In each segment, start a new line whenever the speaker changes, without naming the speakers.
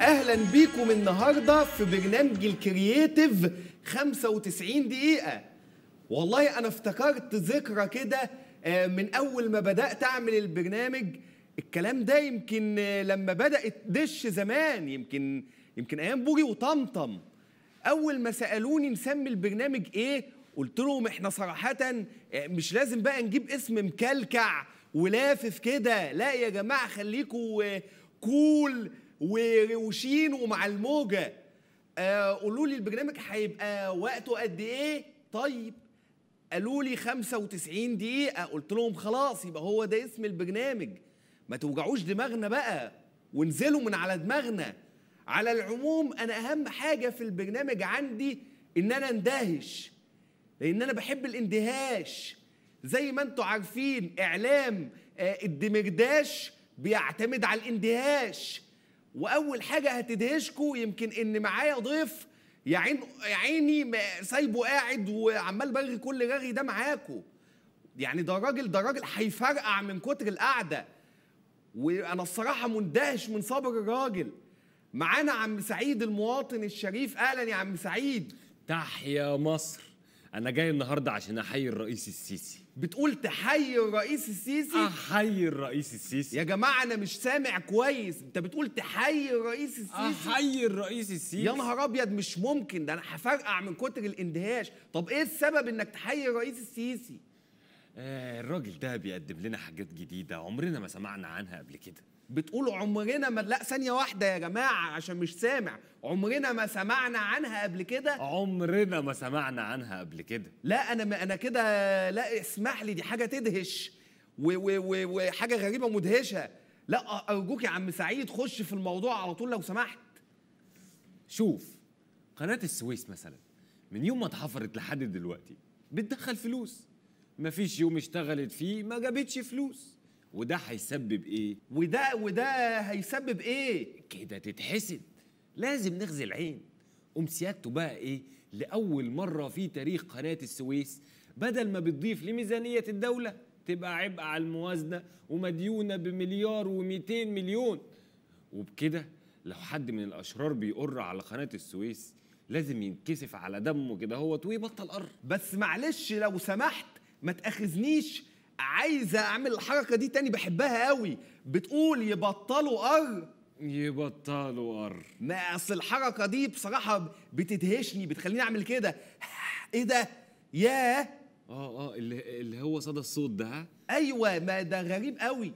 اهلا بيكم النهارده في برنامج الكرييتيف 95 دقيقه والله انا افتكرت ذكرى كده آه، من اول ما بدات اعمل البرنامج الكلام ده يمكن آه، لما بدات دش زمان يمكن يمكن ايام بوجي وطمطم اول ما سالوني نسمي البرنامج ايه قلت لهم احنا صراحه آه، مش لازم بقى نجيب اسم مكلكع ولافف كده لا يا جماعه خليكوا آه، كول وروشين ومع الموجه آه، قولوا لي البرنامج هيبقى وقته قد ايه طيب قالوا لي 95 دقيقة قلت لهم خلاص يبقى هو ده اسم البرنامج ما توجعوش دماغنا بقى وانزلوا من على دماغنا على العموم انا اهم حاجة في البرنامج عندي ان انا اندهش لان انا بحب الاندهاش زي ما انتوا عارفين اعلام آه، الدمرداش بيعتمد على الاندهاش واول حاجه هتدهشكوا يمكن ان معايا ضيف يا عين يا عيني ما- سايبه قاعد وعمال برغي كل رغي ده معاكوا يعني ده راجل ده راجل هيفرقع من كتر القعده وانا الصراحه مندهش من صبر الراجل معانا عم سعيد المواطن الشريف اهلا يا عم سعيد
تحيا مصر انا جاي النهارده عشان احيي الرئيس السيسي
بتقول تحيي الرئيس السيسي
احيي الرئيس السيسي
يا جماعه انا مش سامع كويس انت بتقول تحيي الرئيس السيسي
احيي الرئيس السيسي
يا نهار ابيض مش ممكن ده انا هفرقع من كتر الاندهاش طب ايه السبب انك تحيي الرئيس السيسي
آه الراجل ده بيقدم لنا حاجات جديده عمرنا ما سمعنا عنها قبل كده
بتقولوا عمرنا ما لا ثانيه واحده يا جماعه عشان مش سامع عمرنا ما سمعنا عنها قبل كده
عمرنا ما سمعنا عنها قبل كده
لا انا ما انا كده لا اسمح لي دي حاجه تدهش و- و- و- وحاجه غريبه مدهشه لا ارجوك يا عم سعيد خش في الموضوع على طول لو سمحت
شوف قناه السويس مثلا من يوم ما اتحفرت لحد دلوقتي بتدخل فلوس مفيش يوم اشتغلت فيه ما جابتش فلوس وده هيسبب ايه
وده وده هيسبب ايه
كده تتحسد لازم نغزي العين قوم سيادته بقى ايه لاول مره في تاريخ قناه السويس بدل ما بتضيف لميزانيه الدوله تبقى عبء على الموازنه ومديونه بمليار و200 مليون وبكده لو حد من الاشرار بيقر على قناه السويس لازم ينكسف على دمه كده هو ويبطل قر
بس معلش لو سمحت ما تاخذنيش عايزه اعمل الحركه دي تاني بحبها قوي بتقول يبطلوا قر
يبطلوا قر
ما اصل الحركه دي بصراحه بتدهشني بتخليني اعمل كده ايه ده ياه
اه اه اللي, اللي هو صدى الصوت ده ها؟
ايوه ما ده غريب قوي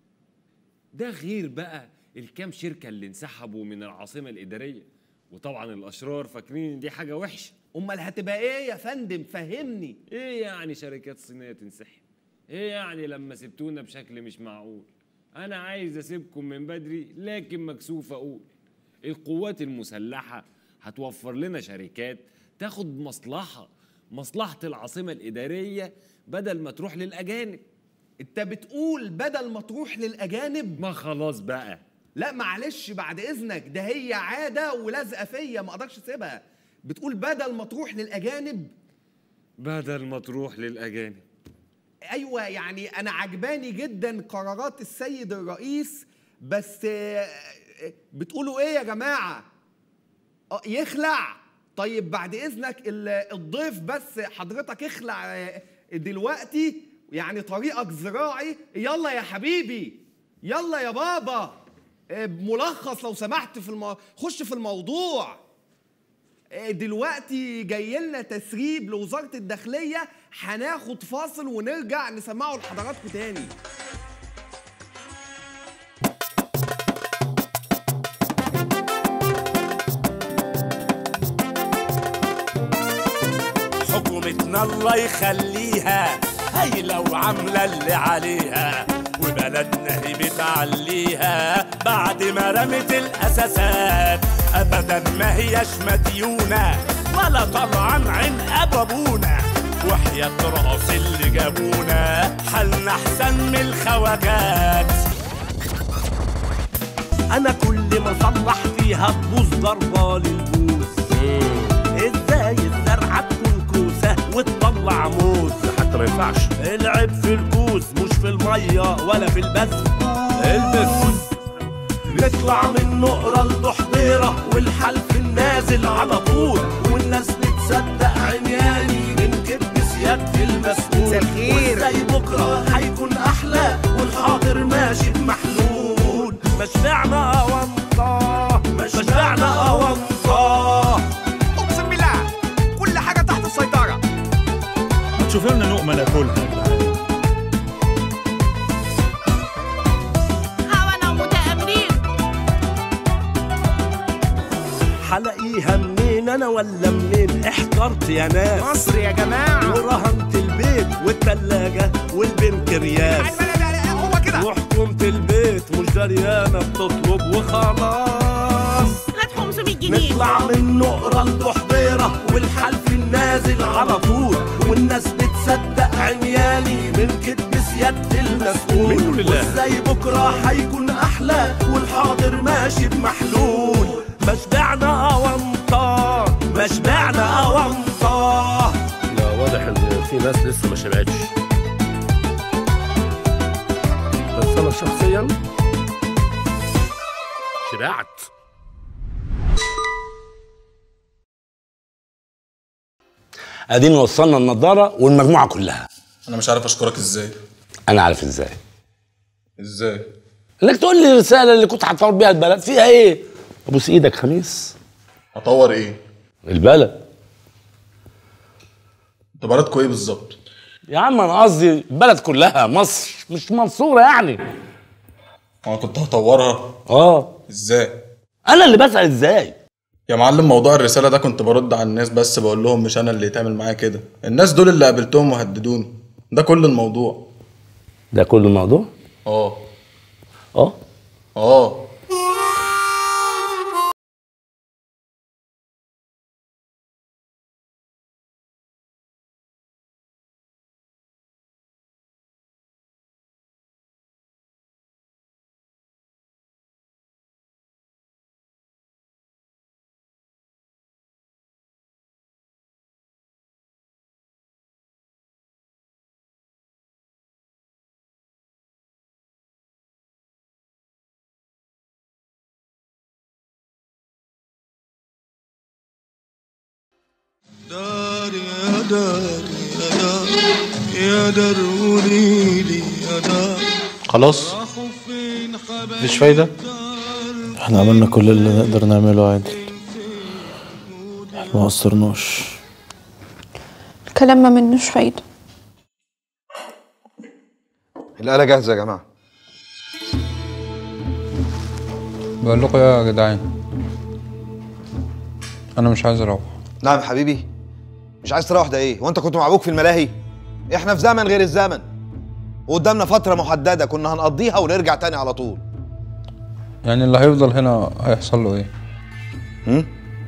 ده غير بقى الكام شركة اللي انسحبوا من العاصمة الإدارية وطبعا الأشرار فاكرين إن دي حاجة وحشة
امال هتبقى ايه يا فندم فهمني
إيه يعني شركات صينية تنسحب إيه يعني لما سبتونا بشكل مش معقول أنا عايز أسيبكم من بدري لكن مكسوف أقول القوات المسلحة هتوفر لنا شركات تاخد مصلحة مصلحة العاصمة الإدارية بدل ما تروح للأجانب
انت بتقول بدل ما تروح للاجانب
ما خلاص بقى
لا معلش بعد اذنك ده هي عاده ولازقه فيا ما اقدرش اسيبها بتقول بدل ما تروح للاجانب
بدل ما تروح للأجانب
ايوه يعني انا عجباني جدا قرارات السيد الرئيس بس آه، آه، بتقولوا ايه يا جماعه آه، يخلع طيب بعد اذنك ال- الضيف بس حضرتك اخلع آه، دلوقتي يعني طريقك زراعي يلا يا حبيبي يلا يا بابا آه، ملخص لو سمحت في المو... خش في الموضوع آه، دلوقتي جاي لنا تسريب لوزاره الداخليه هناخد فاصل ونرجع نسمعه لحضراتكم تاني
حكومتنا الله يخليها هايلة وعاملة اللي عليها وبلدنا هي بتعليها بعد ما رمت الأساسات أبدا ما هيش مديونة ولا طبعا عن أبونا وحياة رأس اللي جابونا حالنا أحسن من الخواجات
انا كل ما اصلح فيها تبوظ ضربه للبوس ازاي الزرعه تكون كوسه وتطلع موز حتى ما ينفعش العيب في الكوس مش في الميه ولا في البث البس نطلع من نقرة لضحضيرة والحلف النازل على طول والناس بتصدق عمياني من كذب سيادة المسؤول
مساء الخير.
وازاي بكرة هيكون أحلى والحاضر ماشي بمحلول ما شبعنا أونطة ما شبعنا أونطة
اقسم بالله كل حاجه تحت السيطره
ما تشوف لنا لقمه ناكلها يا جدعان
خونة ومتآمرين
حلاقيها منين أنا ولا منين احترت يا ناس
مصر يا جماعه
ورهنت البيت والتلاجة والبنكرياس
هو كده
وحكومة البيت مش دريانة بتطلب وخلاص
هات 500 جنيه
نطلع من نقرة لضحضيرة والحلف النازل على طول والناس بتصدق عمياني من كذب سيادة المسؤول
منه لله.
وازاي بكرة هيكون أحلى والحاضر ماشي بمحلول ما شبعنا أونطة ما شبعنا أونطة
لا واضح ان في ناس لسه ما شبعتش بس انا شخصيا شبعت
ادينا وصلنا النضاره والمجموعه كلها
انا مش عارف اشكرك ازاي
انا عارف ازاي
ازاي
انك تقول لي الرساله اللي كنت هتطور بيها البلد فيها ايه ابوس ايدك خميس
اطور ايه
البلد
انتوا بلدكوا ايه بالظبط
يا عم انا قصدي البلد كلها مصر مش منصوره يعني
انا كنت هطورها
اه
ازاي
انا اللي بسال ازاي
يا معلم موضوع الرسالة ده كنت برد على الناس بس بقول لهم مش انا اللي يتعمل معايا كده الناس دول اللي قابلتهم وهددوني ده كل الموضوع
ده كل الموضوع
اه
اه
اه
دار يا دار يا دار يا دار قوليلي يا دار
خلاص
راحوا فين
مفيش فايدة احنا عملنا كل اللي نقدر نعمله عادل احنا ما قصرناش
الكلام ما منوش فايدة
الآلة جاهزة يا جماعة
بقول لكم يا جدعان انا مش عايز اروح
نعم حبيبي مش عايز تروح ده ايه وانت كنت مع ابوك في الملاهي احنا في زمن غير الزمن وقدامنا فترة محددة كنا هنقضيها ونرجع تاني على طول
يعني اللي هيفضل هنا هيحصل له ايه
هم؟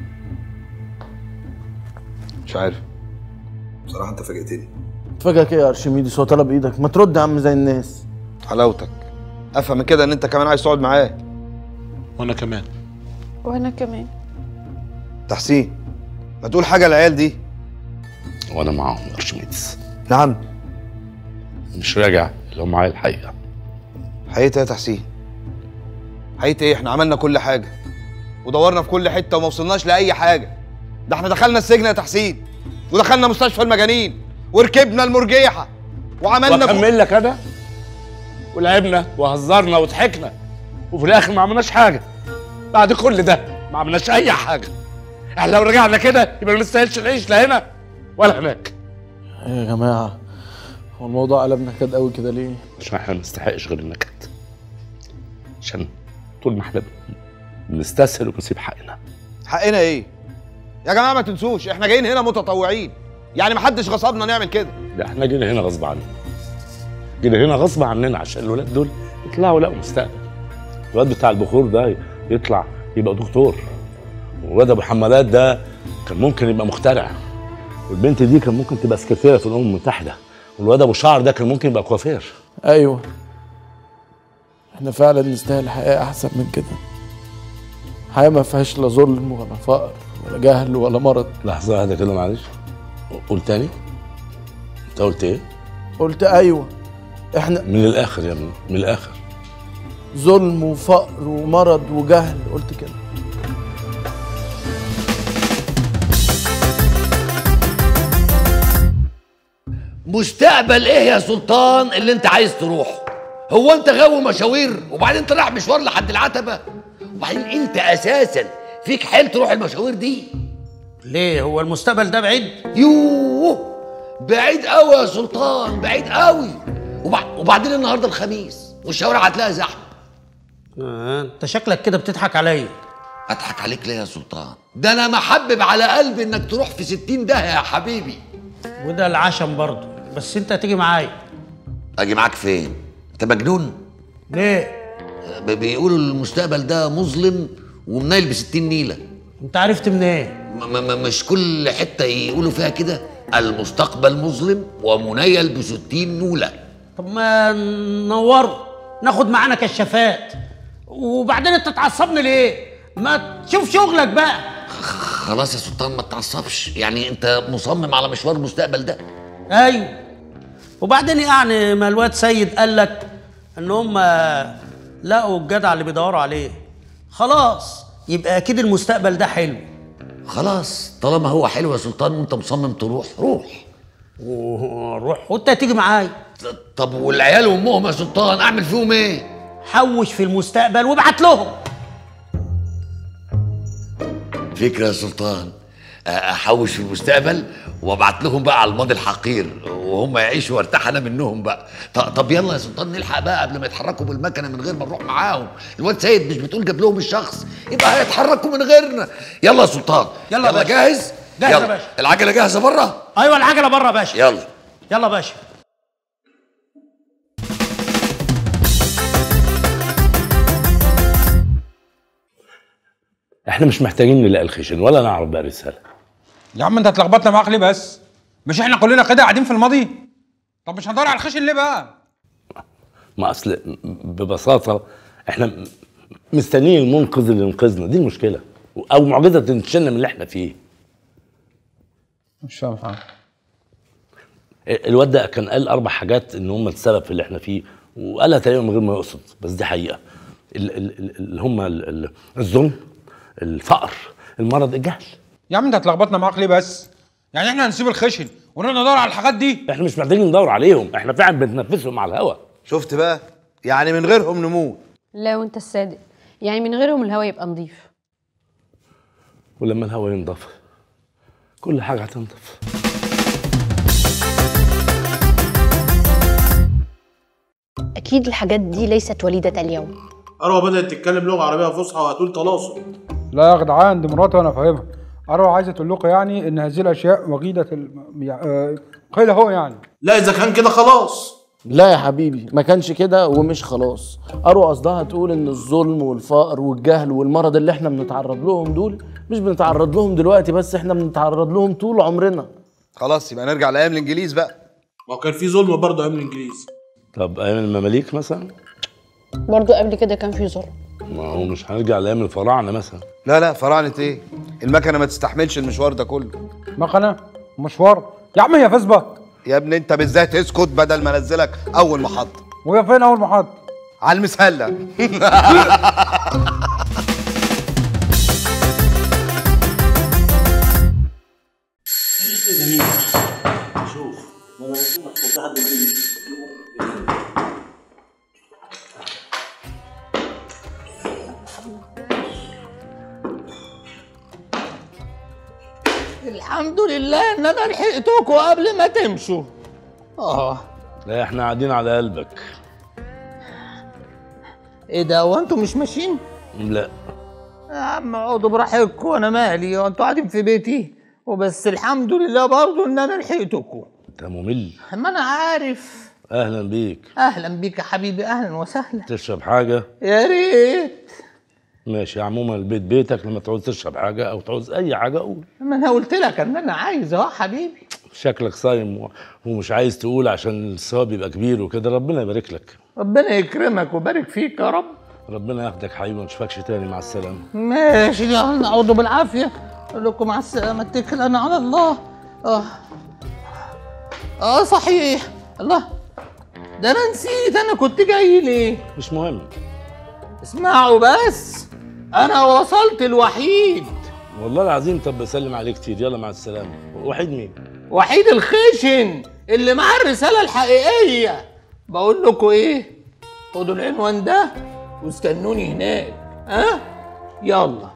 مش عارف بصراحة انت فاجئتني
فاجئك ايه يا ارشميدس هو طلب ايدك ما ترد يا عم زي الناس
حلاوتك افهم من كده ان انت كمان عايز تقعد معاه
وانا كمان
وأنا كمان
تحسين ما تقول حاجة للعيال دي
وانا معاهم يا ارشميدس
نعم
مش راجع اللي هو معايا الحقيقه
حقيقة يا تحسين حقيقة ايه احنا عملنا كل حاجة ودورنا في كل حتة وما وصلناش لأي حاجة ده احنا دخلنا السجن يا تحسين ودخلنا مستشفى المجانين وركبنا المرجيحة وعملنا
واكمل لك انا ولعبنا وهزرنا وضحكنا وفي الاخر ما عملناش حاجه بعد كل ده ما عملناش اي حاجه احنا لو رجعنا كده يبقى ما نستاهلش نعيش لا هنا ولا هناك
ايه يا جماعة هو الموضوع قلب نكد قوي كده ليه
عشان احنا ما نستحقش غير النكد عشان طول ما احنا بنستسهل وبنسيب حقنا
حقنا ايه يا جماعة ما تنسوش احنا جايين هنا متطوعين يعني محدش غصبنا نعمل كده
ده احنا جينا هنا غصب عننا جينا هنا غصب عننا عشان الولاد دول يطلعوا يلاقوا مستقبل الواد بتاع البخور ده يطلع يبقى دكتور والواد ابو حمالات ده كان ممكن يبقى مخترع والبنت دي كان ممكن تبقى سكرتيره في الامم المتحده والواد ابو شعر ده كان ممكن يبقى كوافير
ايوه احنا فعلا نستاهل حياة احسن من كده حياة ما فيهاش لا ظلم ولا فقر ولا جهل ولا مرض
لحظه واحده كده معلش قول تاني انت قلت ايه
قلت ايوه احنا
من الاخر يا ابني من الاخر
ظلم وفقر ومرض وجهل قلت كده
مستقبل ايه يا سلطان اللي انت عايز تروحه هو انت غاوي مشاوير وبعدين انت رايح مشوار لحد العتبه وبعدين انت اساسا فيك حيل تروح المشاوير دي
ليه هو المستقبل ده بعيد
يوه بعيد قوي يا سلطان بعيد قوي وبع... وبعدين النهارده الخميس والشوارع هتلاقيها زحمه
آه، انت شكلك كده بتضحك عليا
اضحك عليك ليه يا سلطان ده انا محبب على قلبي انك تروح في ستين ده يا حبيبي
وده العشم برضه بس انت هتيجي معايا
اجي معاك فين انت مجنون
ليه
ب- بيقولوا المستقبل ده مظلم ومنيل بستين نيله
انت عرفت منين
م- م- مش كل حته يقولوا فيها كده المستقبل مظلم ومنيل بستين نوله
طب ما ننوره ناخد معانا كشافات وبعدين انت تعصبني ليه ما تشوف شغلك بقى
خلاص يا سلطان ما تعصبش يعني انت مصمم على مشوار المستقبل ده
ايوه وبعدين يعني ما الواد سيد قال لك ان هم لقوا الجدع اللي بيدوروا عليه خلاص يبقى اكيد المستقبل ده حلو
خلاص طالما هو حلو يا سلطان وانت مصمم تروح روح
روح وانت هتيجي معايا
طب والعيال وامهم يا سلطان اعمل فيهم ايه
حوش في المستقبل وابعت لهم
فكره يا سلطان أ- احوش في المستقبل وابعت لهم بقى على الماضي الحقير وهم يعيشوا وارتاح انا منهم بقى ط- طب يلا يا سلطان نلحق بقى قبل ما يتحركوا بالمكنه من غير ما نروح معاهم الواد سيد مش بتقول جاب لهم الشخص يبقى هيتحركوا من غيرنا يلا يا سلطان
يلا يا
يلا
باشا.
جاهز
جاهز يا
يلا.
باشا.
العجله جاهزه بره
ايوه العجله بره يا باشا
يلا
يلا يا باشا
احنا مش محتاجين نلاقي الخشن ولا نعرف بقى رساله
يا عم انت اتلخبطنا معاك ليه بس مش احنا كلنا كده قاعدين في الماضي طب مش هندور على الخشن ليه بقى
ما اصل ببساطه احنا م- مستنيين المنقذ اللي ينقذنا دي المشكله او معجزه تنشلنا من اللي احنا فيه
مش فاهم حاجه
الواد ده كان قال اربع حاجات ان هم السبب في اللي احنا فيه وقالها تقريبا من غير ما يقصد بس دي حقيقه ال- ال- ال- اللي هم ال- ال- الظلم الفقر المرض الجهل
يا عم انت اتلخبطنا معاك ليه بس يعني احنا هنسيب الخشن ونروح ندور على الحاجات دي
احنا مش محتاجين ندور عليهم احنا فعلا بنتنفسهم على الهوا
شفت بقى يعني من غيرهم نموت
لا وانت الصادق يعني من غيرهم الهوا يبقى نظيف
ولما الهوا ينضف كل حاجه هتنضف
اكيد الحاجات دي ليست وليده اليوم
أروى بدأت تتكلم لغة عربية فصحى وهتقول طلاسم
لا يا جدعان دي مراتي وانا فاهمها اروى عايزه تقول لكم يعني ان هذه الاشياء وجيده الم... يع- آه، قيل هو يعني
لا إذا كان كده خلاص
لا يا حبيبي ما كانش كده ومش خلاص اروى قصدها تقول ان الظلم والفقر والجهل والمرض اللي احنا بنتعرض لهم دول مش بنتعرض لهم دلوقتي بس احنا بنتعرض لهم طول عمرنا
خلاص يبقى نرجع لايام الانجليز بقى
ما كان في ظلم برضه أيام الإنجليز
طب ايام المماليك مثلا
برضو قبل كده كان في ظلم
ما هو مش هنرجع لايام الفراعنه مثلا
لا لا فراعنه ايه المكنه ما تستحملش المشوار ده كله
مكنه مشوار يا عم هي فسبك
يا ابني انت بالذات اسكت بدل ما انزلك اول محطه
وهي فين اول محطه
على المسهله
شوف ما انا بشوفك كنت حد يقول
الحمد لله ان انا لحقتكم قبل ما تمشوا اه
لا احنا قاعدين على قلبك
ايه ده هو انتوا مش ماشيين
لا
يا عم اقعدوا براحتكم انا مالي هو انتوا قاعدين في بيتي وبس الحمد لله برضو ان انا لحقتكم
انت ممل
ما انا عارف
اهلا بيك
اهلا بيك يا حبيبي اهلا وسهلا
تشرب حاجه
يا ريت
ماشي عموما البيت بيتك لما تعوز تشرب حاجه او تعوز اي حاجه قول
ما انا قلت لك ان انا عايز اهو حبيبي
شكلك صايم و- ومش عايز تقول عشان الثواب يبقى كبير وكده ربنا يبارك لك
ربنا يكرمك ويبارك فيك يا رب
ربنا ياخدك حبيبي ما نشوفكش تاني مع السلامه
ماشي يلا اقعدوا بالعافيه اقول لكم مع السلامه اتكل انا على الله اه اه صحيح الله ده انا نسيت انا كنت جاي ليه
مش مهم
اسمعوا بس انا وصلت الوحيد
والله العظيم طب بسلم عليك كتير يلا مع السلامه وحيد مين
وحيد الخشن اللي معاه الرسالة الحقيقية بقول لكم ايه خدوا العنوان ده واستنوني هناك ها يلا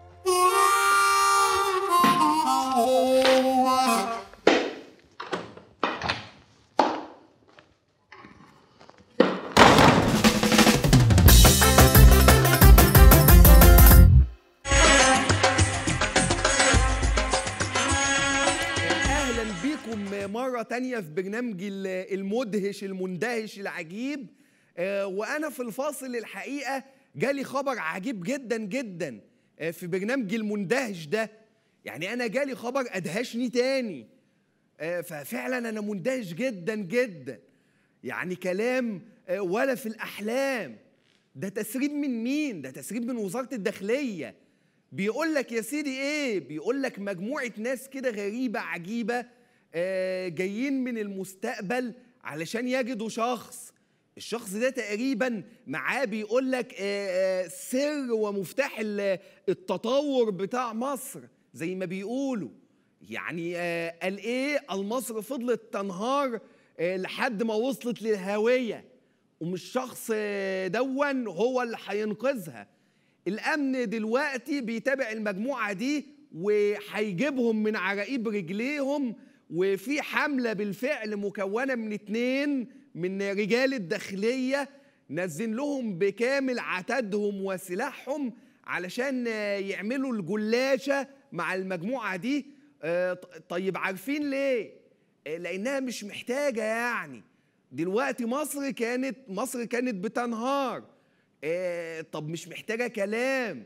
اهلا بيكم مره تانية في برنامج ال- المدهش المندهش العجيب آه، وانا في الفاصل الحقيقه جالي خبر عجيب جدا جدا آه، في برنامج المندهش ده يعني انا جالي خبر ادهشني تاني آه، ففعلا انا مندهش جدا جدا يعني كلام آه، ولا في الاحلام ده تسريب من مين ده تسريب من وزاره الداخليه بيقول لك يا سيدي ايه بيقول لك مجموعه ناس كده غريبه عجيبه آه، جايين من المستقبل علشان يجدوا شخص الشخص ده تقريبا معاه بيقول لك آه، آه، سر ومفتاح ال- التطور بتاع مصر زي ما بيقولوا يعني آه، قال ايه المصر فضلت تنهار آه، لحد ما وصلت للهويه ومش شخص آه، دون هو اللي هينقذها الامن دلوقتي بيتابع المجموعه دي وهيجيبهم من عراقيب رجليهم وفي حمله بالفعل مكونه من اتنين من رجال الداخليه نزل لهم بكامل عتادهم وسلاحهم علشان آه، يعملوا الجلاشه مع المجموعه دي آه، ط- طيب عارفين ليه آه، لانها مش محتاجه يعني دلوقتي مصر كانت مصر كانت بتنهار آه، طب مش محتاجه كلام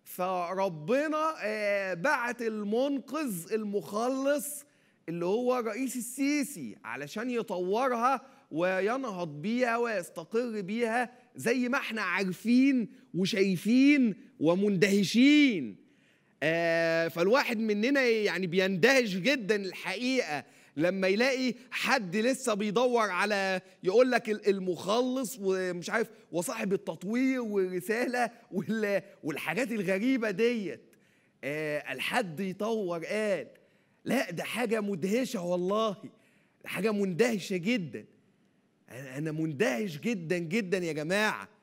فربنا آه، بعت المنقذ المخلص اللي هو رئيس السيسي علشان يطورها وينهض بيها ويستقر بيها زي ما احنا عارفين وشايفين ومندهشين آه، فالواحد مننا يعني بيندهش جدا الحقيقه لما يلاقي حد لسه بيدور على يقول لك ال- المخلص ومش عارف وصاحب التطوير والرساله وال- والحاجات الغريبه ديت آه، الحد يطور قال لا ده حاجه مدهشه والله ده حاجه مندهشه جدا انا أنا مندهش جدا جدا يا جماعه